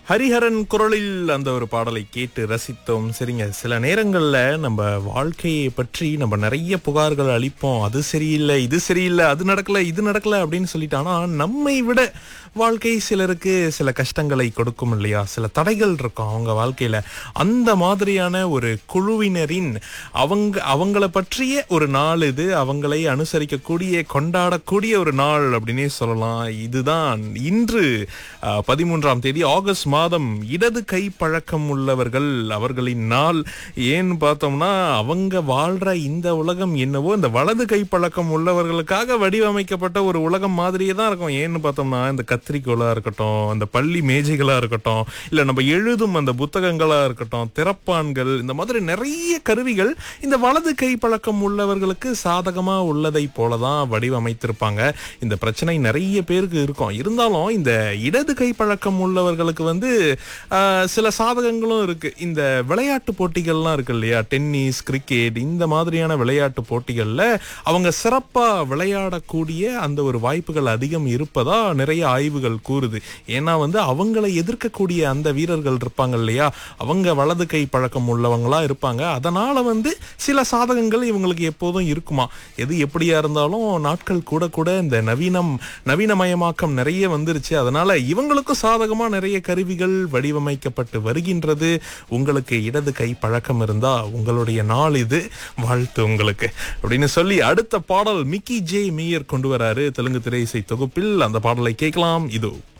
ஹரிஹரன் குரலில் அந்த ஒரு பாடலை கேட்டு ரசித்தோம் சரிங்க சில நேரங்கள்ல நம்ம வாழ்க்கையை பற்றி நம்ம நிறைய புகார்கள் அளிப்போம் அது சரியில்லை இது சரியில்லை அது நடக்கல இது நடக்கல அப்படின்னு சொல்லிட்டு ஆனா நம்மை விட வாழ்க்கை சிலருக்கு சில கஷ்டங்களை கொடுக்கும் இல்லையா சில தடைகள் இருக்கும் அவங்க வாழ்க்கையில அந்த மாதிரியான ஒரு குழுவினரின் அவங்க அவங்கள பற்றிய ஒரு நாள் இது அவங்களை அனுசரிக்கக்கூடிய கொண்டாடக்கூடிய ஒரு நாள் அப்படின்னே சொல்லலாம் இதுதான் இன்று அஹ், பதிமூன்றாம் தேதி ஆகஸ்ட் மாதம் இடது கை பழக்கம் உள்ளவர்கள் அவர்களின் நாள் ஏன்னு பார்த்தோம்னா அவங்க வாழ்ற இந்த உலகம் என்னவோ இந்த வலது கை பழக்கம் உள்ளவர்களுக்காக வடிவமைக்கப்பட்ட ஒரு உலகம் மாதிரியே தான் இருக்கும் ஏன்னு பார்த்தோம்னா இந்த கத்திரிக்கோலா இருக்கட்டும் அந்த பள்ளி மேஜைகளா இருக்கட்டும் இல்ல நம்ம எழுதும் அந்த புத்தகங்களா இருக்கட்டும் திறப்பான்கள் இந்த மாதிரி நிறைய கருவிகள் இந்த வலது கை பழக்கம் உள்ளவர்களுக்கு சாதகமா உள்ளதை போலதான் வடிவமைத்திருப்பாங்க இந்த பிரச்சனை நிறைய பேருக்கு இருக்கும் இருந்தாலும் இந்த இடது கை பழக்கம் உள்ளவர்களுக்கு வந்து ஆஹ், சில சாதகங்களும் இருக்கு இந்த விளையாட்டு போட்டிகள்லாம் இருக்கு இல்லையா டென்னிஸ் கிரிக்கெட் இந்த மாதிரியான விளையாட்டு போட்டிகள்ல அவங்க சிறப்பா விளையாடக்கூடிய அந்த ஒரு வாய்ப்புகள் அதிகம் இருப்பதா நிறைய ஆய்வுகள் கூறுது ஏன்னா வந்து அவங்களை எதிர்க்கக்கூடிய அந்த வீரர்கள் இருப்பாங்க இல்லையா அவங்க வலது கை பழக்கம் உள்ளவங்களா இருப்பாங்க அதனால வந்து சில சாதகங்கள் இவங்களுக்கு எப்போதும் இருக்குமா எது எப்படியா இருந்தாலும் நாட்கள் கூட கூட இந்த நவீனம் நவீனமயமாக்கம் நிறைய வந்துருச்சு அதனால இவங்களுக்கும் சாதகமா நிறைய கருவிகள் வடிவமைக்கப்பட்டு வருகின்றது உங்களுக்கு இடது கை பழக்கம் இருந்தா உங்களுடைய நாள் இது வாழ்த்து உங்களுக்கு அப்படின்னு சொல்லி அடுத்த பாடல் மிக்கி ஜே மீயர் கொண்டு வராரு தெலுங்கு திரை இசை தொகுப்பில் அந்த பாடலை கேட்கலாம் இதோ